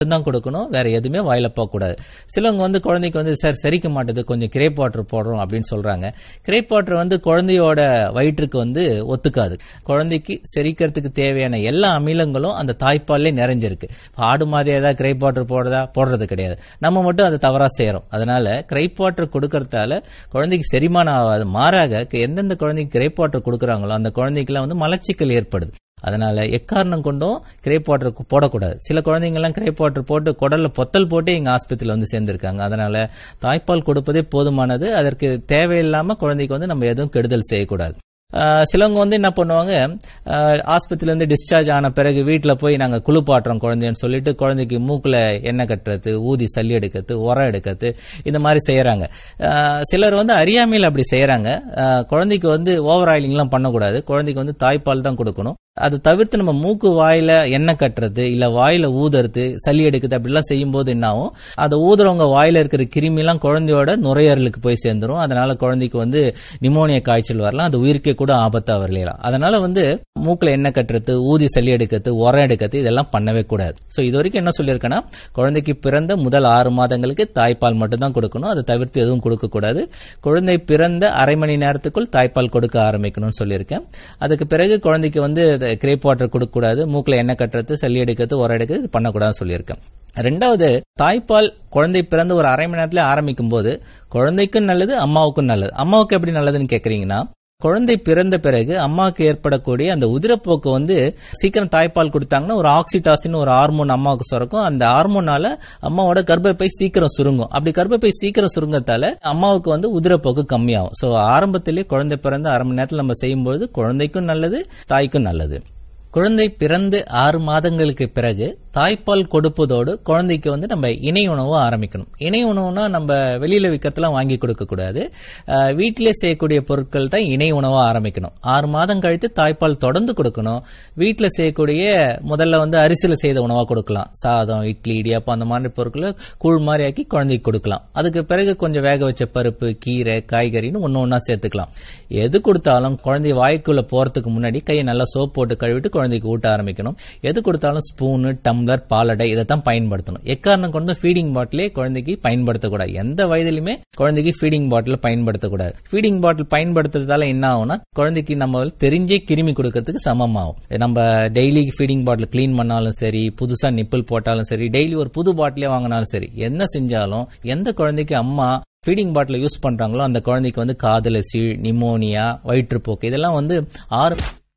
தான் கொடுக்கணும் வேற எதுவுமே வாயில போகக்கூடாது சிலவங்க வந்து குழந்தைக்கு வந்து சார் செரிக்க மாட்டேது கொஞ்சம் கிரேப் வாட்டர் போடுறோம் அப்படின்னு சொல்றாங்க கிரேப் வாட்டர் வந்து குழந்தையோட வயிற்றுக்கு வந்து ஒத்துக்காது குழந்தைக்கு செரிக்கிறதுக்கு தேவையான எல்லா அமிலங்களும் அந்த தாய்ப்பால்லே நிறைஞ்சிருக்கு ஆடு மாதிரி ஏதாவது கிரேப் வாட்டர் போடுறதா போடுறது கிடையாது நம்ம மட்டும் அதை தவறா செய்யறோம் அதனால கிரேப் வாட்டர் கொடுக்கறதால குழந்தைக்கு செரிமானம் ஆகாது மாறாக எந்தெந்த குழந்தைக்கு கிரேப் வாட்டர் கொடுக்குறாங்களோ அந்த குழந்தைக்கெல்லாம் வந்து மலச்சிக்கல் ஏற்படுது அதனால எக்காரணம் கொண்டும் கிரேப் வாட்டர் போடக்கூடாது சில குழந்தைங்கலாம் கிரேப் வாட்டர் போட்டு குடல்ல பொத்தல் போட்டு எங்க ஆஸ்பத்திரியில் வந்து சேர்ந்திருக்காங்க அதனால தாய்ப்பால் கொடுப்பதே போதுமானது அதற்கு தேவையில்லாம குழந்தைக்கு வந்து நம்ம எதுவும் கெடுதல் செய்யக்கூடாது ஆஹ் சிலவங்க வந்து என்ன பண்ணுவாங்க ஆஸ்பத்திரியில இருந்து டிஸ்சார்ஜ் ஆன பிறகு வீட்டில் போய் நாங்கள் குளிப்பாட்டுறோம் குழந்தைன்னு சொல்லிட்டு குழந்தைக்கு மூக்குல எண்ணெய் கட்டுறது ஊதி சல்லி எடுக்கிறது உரம் எடுக்கிறது இந்த மாதிரி செய்யறாங்க சிலர் வந்து அறியாமையில் அப்படி செய்யறாங்க குழந்தைக்கு வந்து ஓவர் ஆயிலிங்லாம் பண்ணக்கூடாது குழந்தைக்கு வந்து தாய்ப்பால் தான் கொடுக்கணும் அதை தவிர்த்து நம்ம மூக்கு வாயில எண்ணெய் கட்டுறது இல்ல வாயில ஊதுறது சளி எடுக்குது அப்படிலாம் செய்யும்போது என்ன ஆகும் அதை ஊதுறவங்க வாயில இருக்கிற கிருமிலாம் குழந்தையோட நுரையீரலுக்கு போய் சேர்ந்துரும் அதனால குழந்தைக்கு வந்து நிமோனியா காய்ச்சல் வரலாம் அது உயிருக்கே கூட ஆபத்தா வரலாம் அதனால வந்து மூக்குல எண்ணெய் கட்டுறது ஊதி சளி எடுக்கிறது உரம் எடுக்கிறது இதெல்லாம் பண்ணவே கூடாது ஸோ இது வரைக்கும் என்ன சொல்லியிருக்கேன்னா குழந்தைக்கு பிறந்த முதல் ஆறு மாதங்களுக்கு தாய்ப்பால் மட்டும் தான் கொடுக்கணும் அதை தவிர்த்து எதுவும் கொடுக்க கூடாது குழந்தை பிறந்த அரை மணி நேரத்துக்குள் தாய்ப்பால் கொடுக்க ஆரம்பிக்கணும்னு சொல்லியிருக்கேன் அதுக்கு பிறகு குழந்தைக்கு வந்து கிரேப் வாட்டர் கொடுக்கக்கூடாது மூக்கில் எண்ணெய் கட்டுறது சளி எடுக்கிறது உரம் எடுக்கிறது இது பண்ணக்கூடாதுன்னு சொல்லியிருக்கேன் ரெண்டாவது தாய்ப்பால் குழந்தை பிறந்து ஒரு அரை மணி நேரத்துல ஆரம்பிக்கும் போது குழந்தைக்கும் நல்லது அம்மாவுக்கும் நல்லது அம்மாவுக்கு எப்படி நல்லதுன்னு கேக்குறீங்கன்னா குழந்தை பிறந்த பிறகு அம்மாவுக்கு ஏற்படக்கூடிய அந்த உதிரப்போக்கு வந்து சீக்கிரம் தாய்ப்பால் கொடுத்தாங்கன்னா ஒரு ஆக்சிடாசின் ஒரு ஹார்மோன் அம்மாவுக்கு சுரக்கும் அந்த ஹார்மோனால அம்மாவோட கர்ப்பப்பை சீக்கிரம் சுருங்கும் அப்படி கர்ப்பப்பை சீக்கிரம் சுருங்கத்தால அம்மாவுக்கு வந்து உதிரப்போக்கு கம்மியாகும் ஸோ ஆரம்பத்திலே குழந்தை பிறந்த அரை மணி நேரத்தில் நம்ம செய்யும்போது குழந்தைக்கும் நல்லது தாய்க்கும் நல்லது குழந்தை பிறந்து ஆறு மாதங்களுக்கு பிறகு தாய்ப்பால் கொடுப்பதோடு குழந்தைக்கு வந்து நம்ம இணை உணவு ஆரம்பிக்கணும் இணை உணவுனா நம்ம வெளியில விற்கத்தெல்லாம் வாங்கி கொடுக்க கூடாது வீட்டிலே செய்யக்கூடிய பொருட்கள் தான் இணை உணவா ஆரம்பிக்கணும் ஆறு மாதம் கழித்து தாய்ப்பால் தொடர்ந்து கொடுக்கணும் வீட்டில் செய்யக்கூடிய முதல்ல வந்து அரிசியில செய்த உணவா கொடுக்கலாம் சாதம் இட்லி இடியாப்பம் அந்த மாதிரி பொருட்களை கூழ் மாதிரி ஆக்கி குழந்தைக்கு கொடுக்கலாம் அதுக்கு பிறகு கொஞ்சம் வேக வச்ச பருப்பு கீரை காய்கறின்னு ஒன்னு ஒன்னா சேர்த்துக்கலாம் எது கொடுத்தாலும் குழந்தை வாய்க்குள்ள போறதுக்கு முன்னாடி கையை நல்லா சோப் போட்டு கழுவிட்டு குழந்தைக்கு ஊட்ட ஆரம்பிக்கணும் எது கொடுத்தாலும் ஸ்பூனு டம்ளர் பாலடை இதை தான் பயன்படுத்தணும் எக்காரணம் கொண்டு ஃபீடிங் பாட்டிலே குழந்தைக்கு பயன்படுத்தக்கூடாது எந்த வயதிலுமே குழந்தைக்கு ஃபீடிங் பாட்டில் பயன்படுத்தக்கூடாது ஃபீடிங் பாட்டில் பயன்படுத்துறதால என்ன ஆகும்னா குழந்தைக்கு நம்ம தெரிஞ்சே கிருமி கொடுக்கறதுக்கு சமமாகும் நம்ம டெய்லி ஃபீடிங் பாட்டில் கிளீன் பண்ணாலும் சரி புதுசா நிப்பிள் போட்டாலும் சரி டெய்லி ஒரு புது பாட்டிலே வாங்கினாலும் சரி என்ன செஞ்சாலும் எந்த குழந்தைக்கு அம்மா ஃபீடிங் பாட்டில் யூஸ் பண்றாங்களோ அந்த குழந்தைக்கு வந்து காதல சீழ் நிமோனியா வயிற்றுப்போக்கு இதெல்லாம் வந்து ஆறு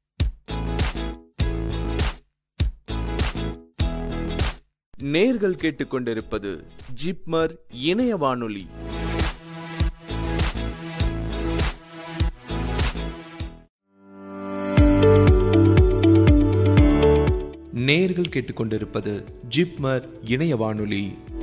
நேர்கள் கேட்டுக்கொண்டிருப்பது ஜிப்மர் இணைய வானொலி நேர்கள் கேட்டுக்கொண்டிருப்பது ஜிப்மர் இணைய வானொலி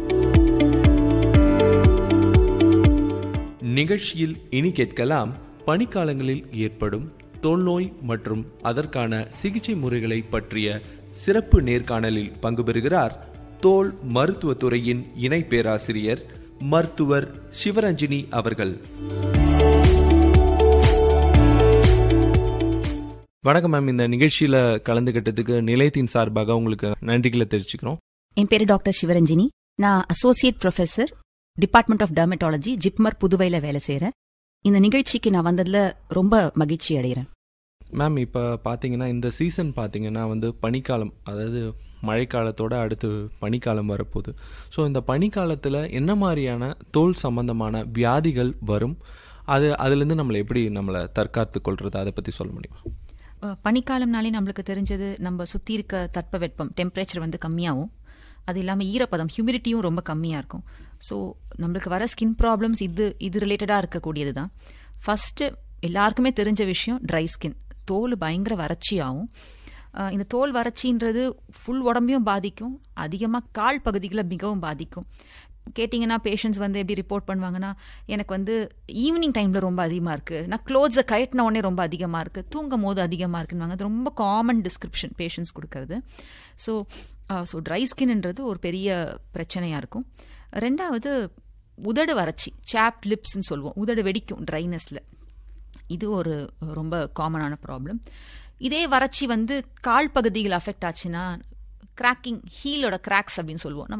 நிகழ்ச்சியில் இனி கேட்கலாம் பனிக்காலங்களில் ஏற்படும் தோல்நோய் மற்றும் அதற்கான சிகிச்சை முறைகளை பற்றிய சிறப்பு நேர்காணலில் பங்கு பெறுகிறார் தோல் மருத்துவத்துறையின் இணை பேராசிரியர் மருத்துவர் சிவரஞ்சினி அவர்கள் வணக்கம் மேம் இந்த நிகழ்ச்சியில கலந்துகிட்டதுக்கு நிலையத்தின் சார்பாக உங்களுக்கு நன்றிகளை தெரிவிச்சுக்கிறோம் என் பேரு டாக்டர் சிவரஞ்சினி நான் associate professor department of dermatology JIPMER புதுவையில வேலை செய்யறேன் இந்த நிகழ்ச்சிக்கு நான் வந்ததுல ரொம்ப மகிழ்ச்சி அடைகிறேன் மேம் இப்போ பார்த்தீங்கன்னா இந்த சீசன் பார்த்தீங்கன்னா வந்து பனிக்காலம் அதாவது மழைக்காலத்தோட அடுத்து பனிக்காலம் வரப்போகுது ஸோ இந்த பனிக்காலத்தில் என்ன மாதிரியான தோல் சம்பந்தமான வியாதிகள் வரும் அது அதுலேருந்து நம்மளை எப்படி நம்மளை தற்காத்து கொள்றது அதை பற்றி சொல்ல முடியுமா பனிக்காலம்னாலே நம்மளுக்கு தெரிஞ்சது நம்ம சுற்றி இருக்க தட்பவெப்பம் டெம்பரேச்சர் வந்து கம்மியாகும் அது இல்லாமல் ஈரப்பதம் ஹியூமிடிட்டியும் ரொம்ப கம்மியாக இருக்கும் ஸோ நம்மளுக்கு வர ஸ்கின் ப்ராப்ளம்ஸ் இது இது ரிலேட்டடாக இருக்கக்கூடியது தான் ஃபஸ்ட்டு எல்லாருக்குமே தெரிஞ்ச விஷயம் ட்ரை ஸ்கின் தோல் பயங்கர வறட்சியாகும் இந்த தோல் வறட்சின்றது ஃபுல் உடம்பையும் பாதிக்கும் அதிகமாக கால் பகுதிகளை மிகவும் பாதிக்கும் கேட்டிங்கன்னா பேஷண்ட்ஸ் வந்து எப்படி ரிப்போர்ட் பண்ணுவாங்கன்னா எனக்கு வந்து ஈவினிங் டைமில் ரொம்ப அதிகமாக இருக்குது நான் க்ளோத்ஸை கயட்டின உடனே ரொம்ப அதிகமாக இருக்குது தூங்கும் போது அதிகமாக இருக்குன்னு அது ரொம்ப காமன் டிஸ்கிரிப்ஷன் பேஷண்ட்ஸ் கொடுக்கறது ஸோ ஸோ ட்ரை ஸ்கின்ன்றது ஒரு பெரிய பிரச்சனையாக இருக்கும் ரெண்டாவது உதடு வறட்சி சாப்ட் லிப்ஸ்ன்னு சொல்லுவோம் உதடு வெடிக்கும் ட்ரைனஸில் இது ஒரு ரொம்ப காமனான ப்ராப்ளம் இதே வறட்சி வந்து கால் பகுதியில் அஃபெக்ட் ஆச்சுன்னா கிராக்கிங் ஹீலோட கிராக்ஸ் அப்படின்னு சொல்லுவோம் நம்ம